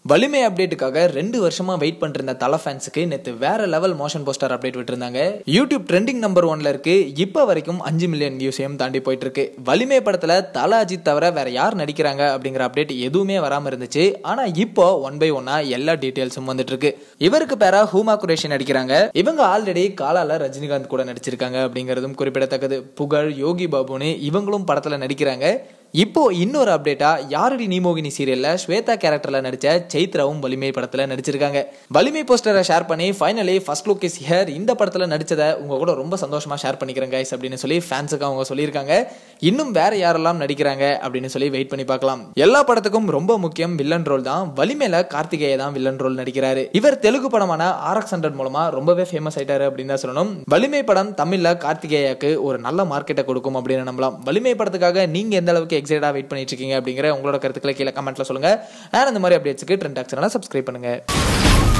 வலிமை அப்டேட்டுக்காக ரெண்டு வருஷமா வெயிட் பண்ணிருந்த தலை ஃபேன்ஸுக்கு நேற்று வேற லெவல் மோஷன் போஸ்டர் அப்டேட் விட்டுருந்தாங்க யூடியூப் ட்ரெண்டிங் நம்பர் ஒன்ல இருக்கு இப்போ வரைக்கும் அஞ்சு மில்லியன் வியூஸையும் தாண்டி போயிட்டு இருக்கு வலிமை படத்துல தல அஜித் தவிர வேற யார் நடிக்கிறாங்க அப்படிங்கிற அப்டேட் எதுவுமே வராம இருந்துச்சு ஆனா இப்போ ஒன் பை ஒன்னா எல்லா டீடைல்ஸும் வந்துட்டு இருக்கு இவருக்கு பேரா ஹூமா குரேஷி நடிக்கிறாங்க இவங்க ஆல்ரெடி காலால ரஜினிகாந்த் கூட நடிச்சிருக்காங்க அப்படிங்கிறதும் குறிப்பிடத்தக்கது புகழ் யோகி பாபுன்னு இவங்களும் படத்துல நடிக்கிறாங்க இப்போ இன்னொரு அப்டேட்டா யாரடி நீமோகினி சீரியல்ல ஸ்வேதா கேரக்டர்ல நடிச்ச சைத்ராவும் வலிமை படத்துல நடிச்சிருக்காங்க வலிமை போஸ்டரை ஷேர் பண்ணி finally first look is here இந்த படத்துல நடிச்சதை உங்க கூட ரொம்ப சந்தோஷமா ஷேர் பண்ணிக்கிறேன் கைஸ் அப்படின்னு சொல்லி ஃபேன்ஸுக்கு அவங்க சொல்லியிருக்காங்க இன்னும் வேற யாரெல்லாம் நடிக்கிறாங்க அப்படின்னு சொல்லி வெயிட் பண்ணி பார்க்கலாம் எல்லா படத்துக்கும் ரொம்ப முக்கியம் வில்லன் ரோல் தான் வலிமையில கார்த்திகேய தான் வில்லன் ரோல் நடிக்கிறாரு இவர் தெலுங்கு படமான ஆர்எக்ஸ் ஹண்ட்ரட் மூலமா ரொம்பவே ஃபேமஸ் ஆயிட்டாரு அப்படின்னு தான் சொல்லணும் வலிமை படம் தமிழ்ல கார்த்திகேயாக்கு ஒரு நல்ல மார்க்கெட்டை கொடுக்கும் அப்படின்னு நம்பலாம் வலிமை படத்துக்காக நீங்க எந்த அளவுக்கு எக்ஸைட்டா வெயிட் பண்ணிட்டு இருக்கீங்க அப்படிங்கிற உங்களோட கருத்துக்களை கீழே கமெண்ட்ல சொல்லுங்க நான் இந்த மாதிரி அப்டேட்ஸ்க்கு ட்ரெண்ட் ஆக்சனால சப்ஸ்கிரைப் பண்ணுங்க